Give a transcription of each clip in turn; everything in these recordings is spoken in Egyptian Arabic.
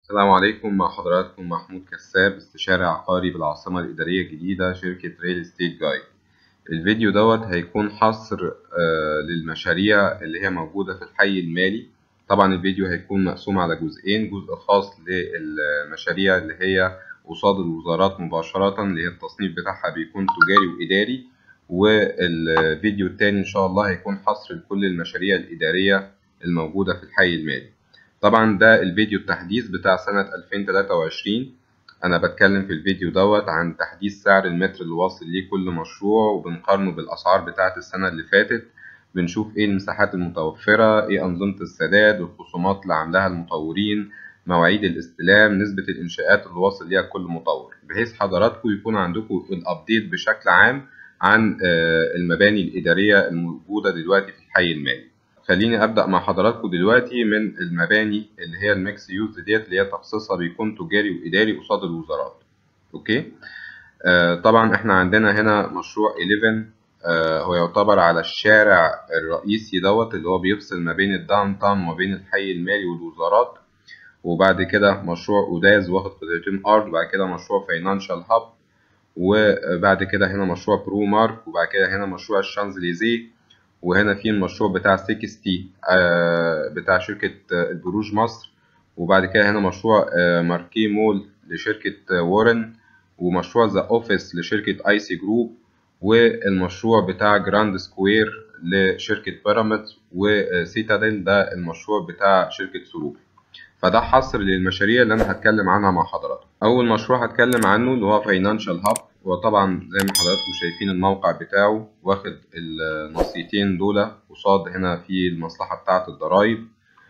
السلام عليكم مع حضراتكم محمود كساب استشاري عقاري بالعاصمة الإدارية الجديدة شركة ريل ستيت جايد الفيديو دوت هيكون حصر آه للمشاريع اللي هي موجودة في الحي المالي طبعا الفيديو هيكون مقسوم على جزئين جزء خاص للمشاريع اللي هي قصاد الوزارات مباشرة اللي هي التصنيف بتاعها بيكون تجاري وإداري والفيديو التاني إن شاء الله هيكون حصر لكل المشاريع الإدارية الموجودة في الحي المالي طبعا ده الفيديو التحديث بتاع سنة 2023 أنا بتكلم في الفيديو دوت عن تحديث سعر المتر اللي واصل ليه كل مشروع وبنقارنه بالأسعار بتاعة السنة اللي فاتت بنشوف إيه المساحات المتوفرة إيه أنظمة السداد والخصومات اللي عاملاها المطورين مواعيد الاستلام نسبة الإنشاءات اللي واصل ليها كل مطور بحيث حضراتكم يكون عندكم الأبديت بشكل عام عن المباني الإدارية الموجودة دلوقتي في الحي المالي خليني ابدا مع حضراتكم دلوقتي من المباني اللي هي الميكس يوز ديت اللي هي تخصيصها بيكون تجاري واداري قصاد الوزارات اوكي آه طبعا احنا عندنا هنا مشروع 11 آه هو يعتبر على الشارع الرئيسي دوت اللي هو بيفصل ما بين الداون تاون وما بين الحي المالي والوزارات وبعد كده مشروع اوداز واخد قطعتين ارض وبعد كده مشروع فاينانشال هاب وبعد كده هنا مشروع برو مارك وبعد كده هنا مشروع الشانزليزيه وهنا في المشروع بتاع 60 آه بتاع شركة آه البروج مصر وبعد كده هنا مشروع آه ماركي مول لشركة وارن ومشروع ذا اوفيس لشركة اي سي جروب والمشروع بتاع جراند سكوير لشركة بيراميدز وسيتادل ده المشروع بتاع شركة سروج فده حصر للمشاريع اللي انا هتكلم عنها مع حضراتكم اول مشروع هتكلم عنه اللي هو فاينانشال هاب وطبعا زي ما حضراتكم شايفين الموقع بتاعه واخد النصيتين دول قصاد هنا في المصلحة بتاعة الضرايب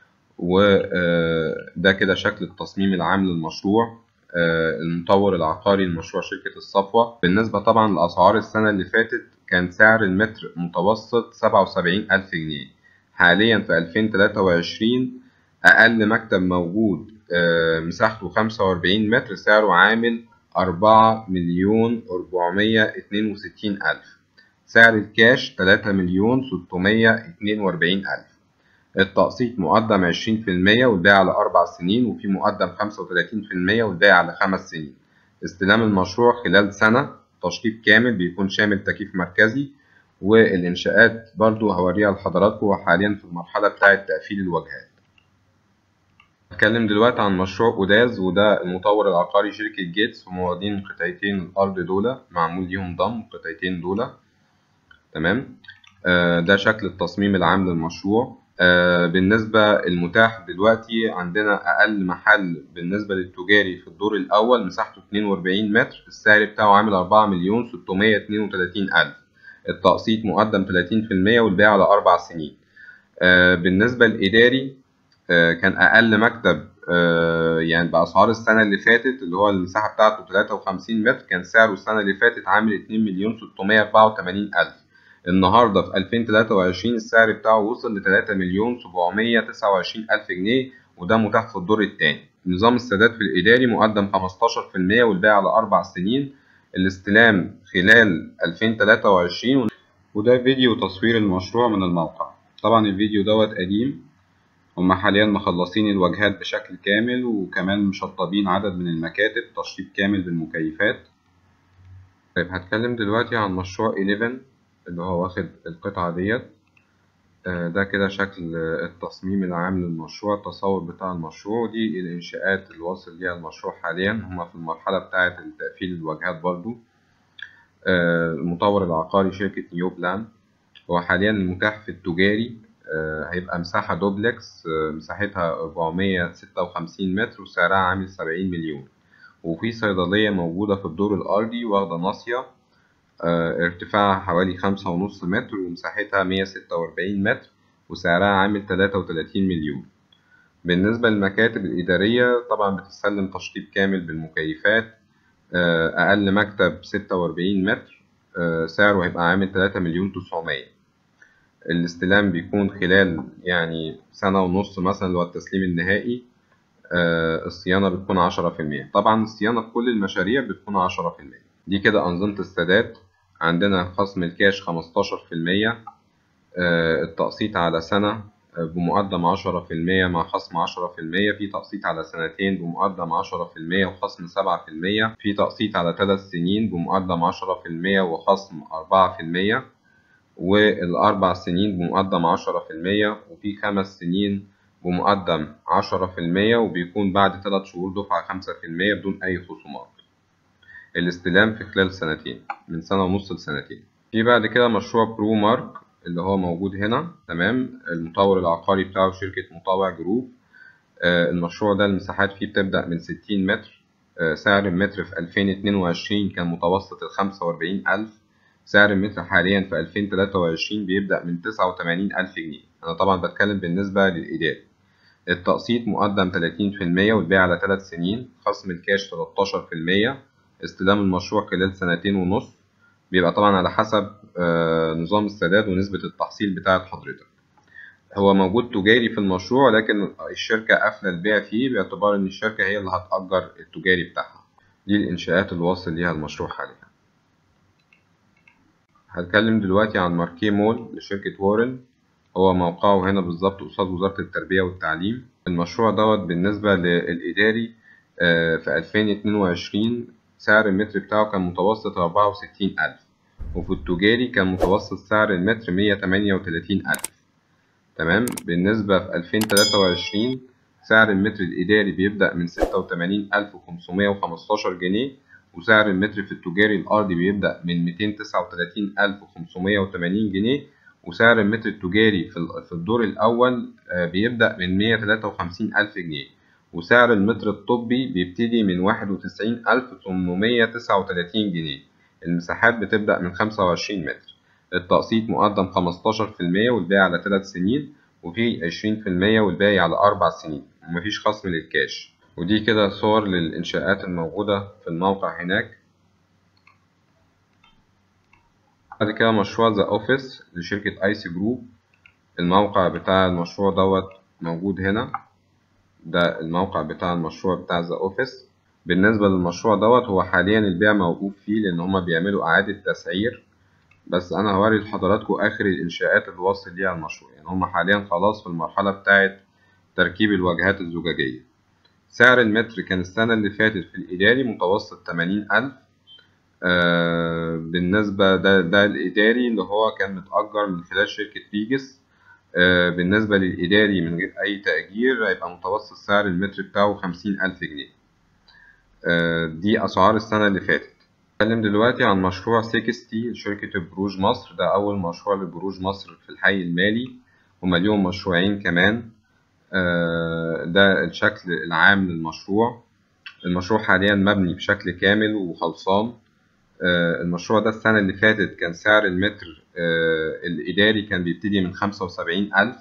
وده كده شكل التصميم العام للمشروع المطور العقاري لمشروع شركة الصفوة بالنسبة طبعا لأسعار السنة اللي فاتت كان سعر المتر متوسط سبعة وسبعين ألف جنيه حاليا في ألفين تلاتة وعشرين أقل مكتب موجود مساحته خمسة وأربعين متر سعره عامل أربعة مليون أربعمية اتنين وستين ألف سعر الكاش تلاتة مليون ستمية اتنين وأربعين ألف التقسيط مقدم عشرين في المية والبيع على أربع سنين وفي مقدم خمسة وتلاتين في المية والبيع على خمس سنين استلام المشروع خلال سنة تشطيب كامل بيكون شامل تكييف مركزي والإنشاءات برضو هوريها لحضراتكم وحاليا في المرحلة بتاعة تقفيل الواجهات هتكلم دلوقتي عن مشروع أوداز وده المطور العقاري شركة جيتس هم واخدين قطعتين الأرض دول معمول ليهم ضم القطعتين دول تمام آه ده شكل التصميم العام للمشروع آه بالنسبة المتاح دلوقتي عندنا أقل محل بالنسبة للتجاري في الدور الأول مساحته 42 متر السعر بتاعه عامل 4 مليون 632 ألف التقسيط مقدم 30% والبيع على أربع سنين آه بالنسبة الإداري كان أقل مكتب يعني بأسعار السنة اللي فاتت اللي هو المساحة بتاعته 53 متر كان سعره السنة اللي فاتت عامل 2 مليون 684 ألف النهاردة في 2023 السعر بتاعه وصل ل 3 مليون 729 ألف جنيه وده متاح في الدور التاني نظام السداد في الإداري مقدم 15% والبيع على أربع سنين الاستلام خلال 2023 وده فيديو تصوير المشروع من الموقع طبعا الفيديو دوت قديم هما حاليا مخلصين الواجهات بشكل كامل وكمان مشطبين عدد من المكاتب تشطيب كامل بالمكيفات طيب هتكلم دلوقتي عن مشروع 11 اللي هو واخد القطعة ديت ده كده شكل التصميم العام للمشروع التصور بتاع المشروع دي الإنشاءات اللي واصل ليها المشروع حاليا هما في المرحلة بتاعة تقفيل الواجهات برضو المطور العقاري شركة نيو بلان هو حاليا المتاح في التجاري هيبقى مساحة دوبلكس مساحتها 456 متر وسعرها عامل 70 مليون وفي صيدلية موجودة في الدور الأرضي واخدة ناصية ارتفاعها حوالي خمسة ونص متر ومساحتها 146 متر وسعرها عامل 33 مليون بالنسبة للمكاتب الإدارية طبعا بتستلم تشطيب كامل بالمكيفات أقل مكتب 46 متر سعره هيبقى عامل 3 مليون 900 الاستلام بيكون خلال يعني سنة ونص مثلا اللي هو التسليم النهائي آه الصيانة بتكون عشرة في المية طبعا الصيانة في كل المشاريع بتكون عشرة في المية دي كده أنظمة السداد عندنا خصم الكاش خمستاشر في المية التقسيط على سنة بمقدم عشرة في المية مع خصم عشرة في المية في تقسيط على سنتين بمقدم عشرة في المية وخصم سبعة في المية في تقسيط على ثلاث سنين بمقدم عشرة في المية وخصم أربعة في المية والأربع سنين بمقدم عشرة في المية وفي خمس سنين بمقدم عشرة في المية وبيكون بعد تلات شهور دفعة خمسة في المية بدون أي خصومات الاستلام في خلال سنتين من سنة ونص لسنتين في بعد كده مشروع برو مارك اللي هو موجود هنا تمام المطور العقاري بتاعه شركة مطاوع جروب آه المشروع ده المساحات فيه بتبدأ من ستين متر آه سعر المتر في ألفين اتنين وعشرين كان متوسط الخمسة وأربعين ألف سعر المتر حاليا في ألفين تلاتة وعشرين بيبدأ من تسعة وتمانين ألف جنيه أنا طبعا بتكلم بالنسبة للإيجاري التقسيط مقدم تلاتين في المية والبيع على تلات سنين خصم الكاش تلاتاشر في المية استلام المشروع خلال سنتين ونص بيبقى طبعا على حسب نظام السداد ونسبة التحصيل بتاعة حضرتك هو موجود تجاري في المشروع لكن الشركة قافلة البيع فيه باعتبار إن الشركة هي اللي هتأجر التجاري بتاعها دي الإنشاءات اللي واصل ليها المشروع حاليا هتكلم دلوقتي عن ماركيه مول لشركة وارن هو موقعه هنا بالظبط قصاد وزارة التربية والتعليم المشروع دوت بالنسبة للإداري في 2022 سعر المتر بتاعه كان متوسط أربعة وستين ألف وفي التجاري كان متوسط سعر المتر مية تمانية وتلاتين ألف تمام بالنسبة في ألفين تلاتة وعشرين سعر المتر الإداري بيبدأ من ستة وتمانين ألف وخمسمية وخمستاشر جنيه وسعر المتر في التجاري الأرضي بيبدأ من ميتين تسعة وتلاتين ألف وخمسمية وتمانين جنيه وسعر المتر التجاري في الدور الأول بيبدأ من مية تلاتة وخمسين ألف جنيه وسعر المتر الطبي بيبتدي من واحد وتسعين ألف تمنمية تسعة وتلاتين جنيه المساحات بتبدأ من خمسة وعشرين متر التقسيط مقدم خمستاشر في المية والباقي على تلات سنين وفي عشرين في المية والباقي على أربع سنين ومفيش خصم للكاش ودي كده صور للإنشاءات الموجودة في الموقع هناك بعد كده مشروع ذا أوفيس لشركة أيسي جروب الموقع بتاع المشروع دوت موجود هنا ده الموقع بتاع المشروع بتاع ذا اوفيس بالنسبة للمشروع دوت هو حاليا البيع موقوف فيه لأن هما بيعملوا إعادة تسعير بس أنا هوري لحضراتكم آخر الإنشاءات اللي واصل ليها المشروع يعني هما حاليا خلاص في المرحلة بتاعة تركيب الواجهات الزجاجية سعر المتر كان السنة اللي فاتت في الإداري متوسط تمانين ألف آه بالنسبة ده, ده الإداري اللي هو كان متأجر من خلال شركة بيجس آه بالنسبة للإداري من غير أي تأجير هيبقى متوسط سعر المتر بتاعه خمسين ألف جنيه آه دي أسعار السنة اللي فاتت نتكلم دلوقتي عن مشروع سيكستي لشركة بروج مصر ده أول مشروع لبروج مصر في الحي المالي هما ليهم مشروعين كمان آه ده الشكل العام للمشروع المشروع حاليا مبني بشكل كامل وخلصان المشروع ده السنة اللي فاتت كان سعر المتر الإداري كان بيبتدي من خمسة وسبعين ألف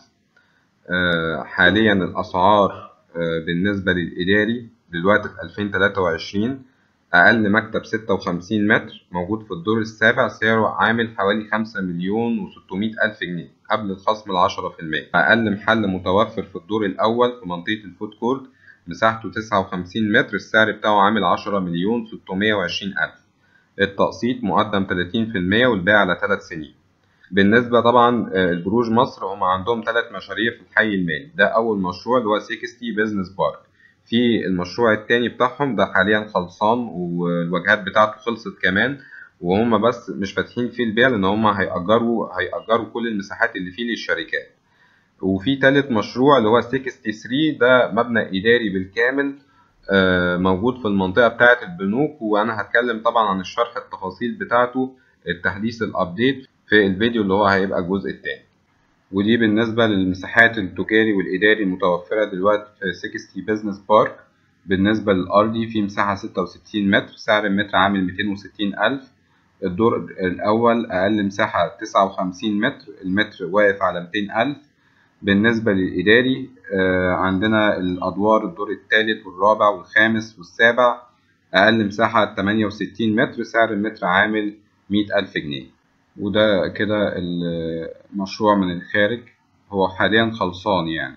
حاليا الأسعار بالنسبة للإداري دلوقتي في ألفين تلاتة وعشرين أقل مكتب ستة وخمسين متر موجود في الدور السابع سعره عامل حوالي خمسة مليون وستمية ألف جنيه قبل الخصم العشرة في المية أقل محل متوفر في الدور الأول في منطقة الفود كورت مساحته تسعة وخمسين متر السعر بتاعه عامل عشرة مليون ستمية وعشرين ألف التقسيط مقدم 30% والباقي على 3 سنين بالنسبة طبعا البروج مصر هم عندهم ثلاث مشاريع في الحي المالي ده أول مشروع اللي هو 60 بيزنس بارك في المشروع التاني بتاعهم ده حاليا خلصان والواجهات بتاعته خلصت كمان وهم بس مش فاتحين فيه البيع لأن هم هيأجروا هيأجروا كل المساحات اللي فيه للشركات وفي تالت مشروع اللي هو 63 ده مبنى إداري بالكامل موجود في المنطقة بتاعة البنوك وأنا هتكلم طبعا عن الشرح التفاصيل بتاعته التحديث الأبديت في الفيديو اللي هو هيبقى الجزء التاني ودي بالنسبة للمساحات التجاري والإداري المتوفرة دلوقتي في 60 بيزنس بارك بالنسبة للأرضي في مساحة 66 متر سعر المتر عامل 260 ألف الدور الأول أقل مساحة 59 متر المتر واقف على 200 ألف بالنسبة للإداري عندنا الأدوار الدور الثالث والرابع والخامس والسابع أقل مساحة 68 متر سعر المتر عامل 100 ألف جنيه وده كده المشروع من الخارج هو حاليا خلصان يعني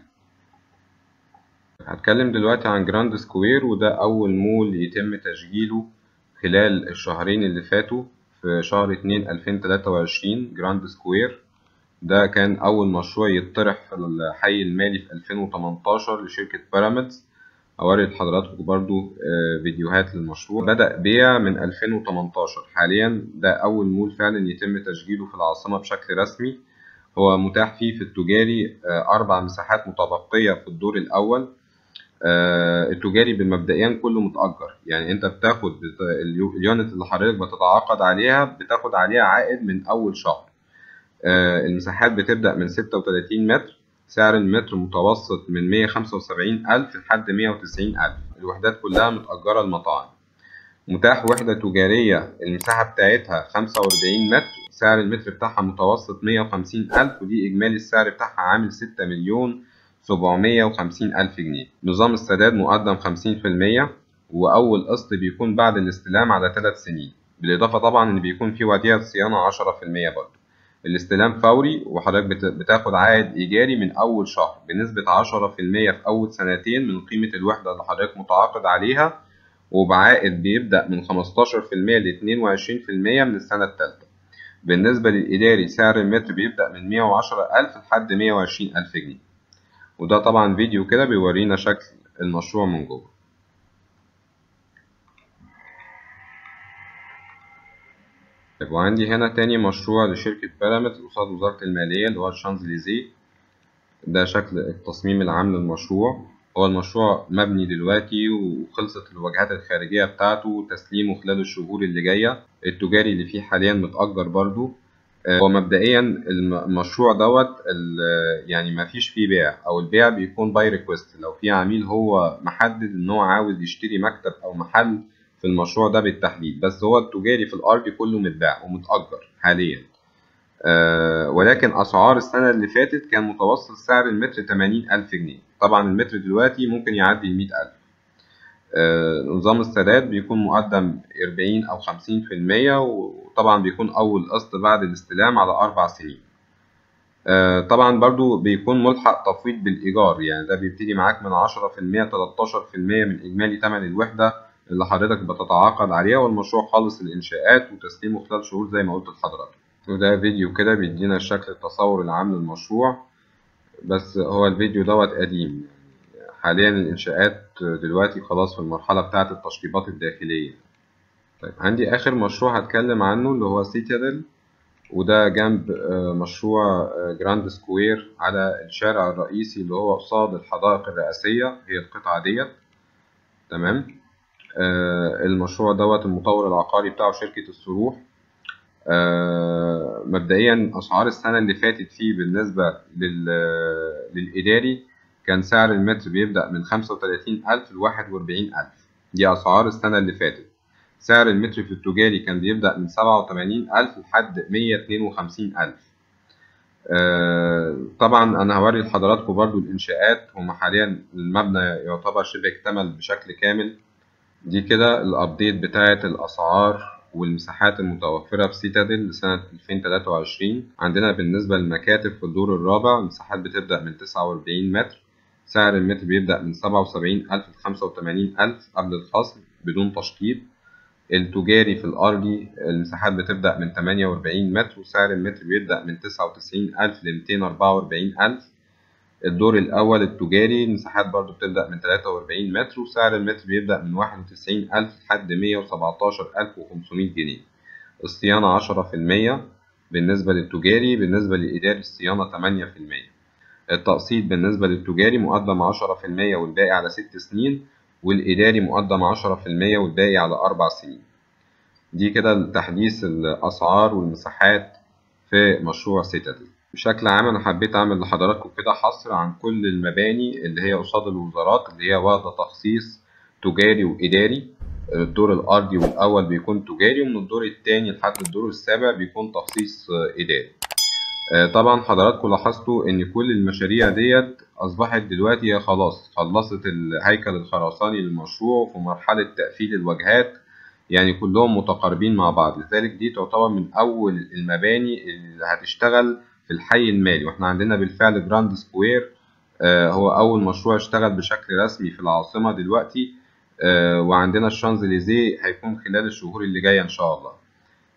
هتكلم دلوقتي عن جراند سكوير وده أول مول يتم تشغيله خلال الشهرين اللي فاتوا في شهر اتنين ألفين تلاتة وعشرين جراند سكوير ده كان أول مشروع يطرح في الحي المالي في 2018 لشركة بيراميدز أوري لحضراتكم برضو آه، فيديوهات للمشروع بدأ بيع من 2018 حاليا ده أول مول فعلا يتم تسجيله في العاصمة بشكل رسمي هو متاح فيه في التجاري آه، أربع مساحات متبقية في الدور الأول آه، التجاري بمبدئيا كله متأجر يعني أنت بتاخد بت- اليو- اليونت اللي حضرتك بتتعاقد عليها بتاخد عليها عائد من أول شهر آه، المساحات بتبدأ من 36 متر سعر المتر متوسط من 175 ألف لحد 190 ألف الوحدات كلها متأجرة المطاعم متاح وحدة تجارية المساحة بتاعتها 45 متر سعر المتر بتاعها متوسط 150 ألف ودي إجمالي السعر بتاعها عامل 6 مليون 750 ألف جنيه نظام السداد مقدم 50% وأول قسط بيكون بعد الاستلام على 3 سنين بالإضافة طبعا إن بيكون في وديعة صيانة 10% برضه الاستلام فوري وحضرتك بت- بتاخد عائد إيجاري من أول شهر بنسبة 10% في أول سنتين من قيمة الوحدة اللي حضرتك متعاقد عليها وبعائد بيبدأ من 15% ل 22% من السنة التالتة بالنسبة للإداري سعر المتر بيبدأ من 110000 لحد 120000 جنيه وده طبعا فيديو كده بيورينا شكل المشروع من جوه طيب وعندي هنا تاني مشروع لشركة بيراميدز قصاد وزارة المالية اللي هو الشانزليزيه ده شكل التصميم العام للمشروع هو المشروع مبني دلوقتي وخلصت الواجهات الخارجية بتاعته وتسليمه خلال الشهور اللي جاية التجاري اللي فيه حاليا متأجر برضو آه، هو مبدئيا الم- المشروع دوت ال- يعني ما فيش فيه بيع او البيع بيكون باي ريكوست لو في عميل هو محدد ان هو عاوز يشتري مكتب او محل في المشروع ده بالتحديد بس هو التجاري في الارض كله متباع ومتأجر حاليا آه، ولكن أسعار السنة اللي فاتت كان متوسط سعر المتر 80 ألف جنيه طبعا المتر دلوقتي ممكن يعدي ال 100 ألف آه، نظام السداد بيكون مقدم 40 أو 50% وطبعا بيكون أول قسط بعد الاستلام على أربع سنين آه، طبعا برضو بيكون ملحق تفويض بالإيجار يعني ده بيبتدي معاك من 10% 13% من إجمالي تمن الوحدة اللي حضرتك بتتعاقد عليها والمشروع خالص الإنشاءات وتسليمه خلال شهور زي ما قلت لحضرتك وده فيديو كده بيدينا الشكل التصور العام للمشروع بس هو الفيديو دوت قديم حاليا الإنشاءات دلوقتي خلاص في المرحلة بتاعة التشطيبات الداخلية طيب عندي آخر مشروع هتكلم عنه اللي هو سيتادل وده جنب آه، مشروع آه، جراند سكوير على الشارع الرئيسي اللي هو قصاد الحدائق الرئاسية هي القطعة ديت تمام آه، المشروع دوت المطور العقاري بتاعه شركة الصروح آه، مبدئيا أسعار السنة اللي فاتت فيه بالنسبة لل- للإداري كان سعر المتر بيبدأ من 35000 ل 41000 دي أسعار السنة اللي فاتت سعر المتر في التجاري كان بيبدأ من 87000 لحد 152000 آه، طبعا أنا هوري لحضراتكم برضو الإنشاءات هما حاليا المبنى يعتبر شبه اكتمل بشكل كامل دي كده الابديت بتاعة الأسعار والمساحات المتوفرة في سيتادل لسنة 2023 عندنا بالنسبة للمكاتب في الدور الرابع المساحات بتبدأ من 49 متر سعر المتر بيبدأ من 77000 ل 85000 قبل الخصم بدون تشطيب التجاري في الأرضي المساحات بتبدأ من 48 متر وسعر المتر بيبدأ من 99000 ل 240000 الدور الأول التجاري المساحات برضو بتبدأ من 43 متر وسعر المتر بيبدأ من 91000 لحد 117500 جنيه الصيانة 10% بالنسبة للتجاري بالنسبة للإداري الصيانة 8% التقسيط بالنسبة للتجاري مقدم 10% والباقي على 6 سنين والإداري مقدم 10% والباقي على 4 سنين دي كده تحديث الأسعار والمساحات في مشروع سيتادل بشكل عام أنا حبيت أعمل لحضراتكم كده حصر عن كل المباني اللي هي قصاد الوزارات اللي هي واخدة تخصيص تجاري وإداري الدور الأرضي والأول بيكون تجاري ومن الدور التاني لحد الدور السابع بيكون تخصيص إداري طبعا حضراتكم لاحظتوا ان كل المشاريع ديت اصبحت دلوقتي هي خلاص خلصت الهيكل الخرساني للمشروع في مرحلة تقفيل الواجهات يعني كلهم متقاربين مع بعض لذلك دي تعتبر من اول المباني اللي هتشتغل في الحي المالي واحنا عندنا بالفعل جراند سكوير هو اول مشروع اشتغل بشكل رسمي في العاصمة دلوقتي وعندنا الشانزليزيه هيكون خلال الشهور اللي جاية ان شاء الله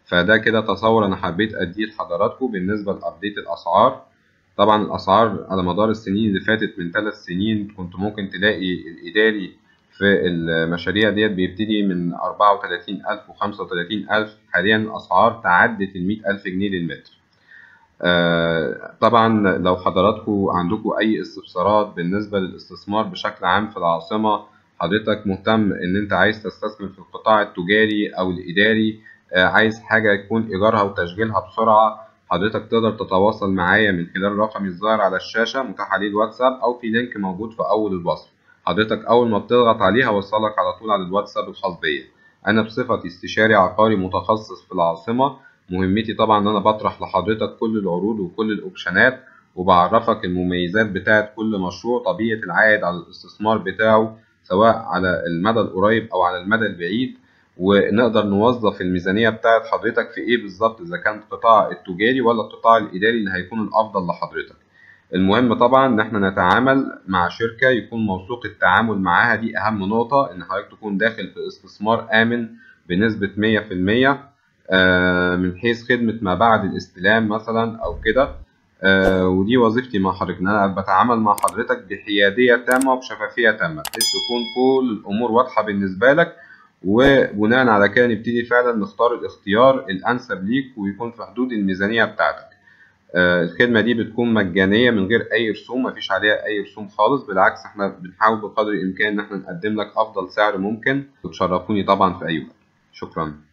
فده كده تصور انا حبيت اديه لحضراتكم بالنسبه لابديت الاسعار طبعا الاسعار على مدار السنين اللي فاتت من ثلاث سنين كنت ممكن تلاقي الاداري في المشاريع ديت بيبتدي من 34000 و 35000 حاليا الاسعار تعدت ال 100000 جنيه للمتر آه طبعا لو حضراتكم عندكم اي استفسارات بالنسبه للاستثمار بشكل عام في العاصمه حضرتك مهتم ان انت عايز تستثمر في القطاع التجاري او الاداري آه عايز حاجه يكون ايجارها وتشغيلها بسرعه حضرتك تقدر تتواصل معايا من خلال رقمي الظاهر على الشاشه متاح عليه الواتساب او في لينك موجود في اول الوصف حضرتك اول ما بتضغط عليه هوصلك على طول على الواتساب الخاص بيا انا بصفتي استشاري عقاري متخصص في العاصمه مهمتي طبعا ان انا بطرح لحضرتك كل العروض وكل الاوبشنات وبعرفك المميزات بتاعه كل مشروع طبيعه العائد على الاستثمار بتاعه سواء على المدى القريب او على المدى البعيد ونقدر نوظف الميزانيه بتاعه حضرتك في ايه بالظبط اذا كان القطاع التجاري ولا القطاع الاداري اللي هيكون الافضل لحضرتك المهم طبعا ان احنا نتعامل مع شركه يكون موثوق التعامل معاها دي اهم نقطه ان حضرتك تكون داخل في استثمار امن بنسبه 100% آه من حيث خدمه ما بعد الاستلام مثلا او كده آه ودي وظيفتي مع حضرتك ان انا بتعامل مع حضرتك بحياديه تامه وبشفافيه تامه بحيث تكون كل الامور واضحه بالنسبه لك وبناء على كده نبتدي فعلا نختار الاختيار الانسب ليك ويكون في حدود الميزانيه بتاعتك آه الخدمه دي بتكون مجانيه من غير اي رسوم مفيش عليها اي رسوم خالص بالعكس احنا بنحاول بقدر الامكان ان احنا نقدم لك افضل سعر ممكن وتشرفوني طبعا في اي وقت شكرا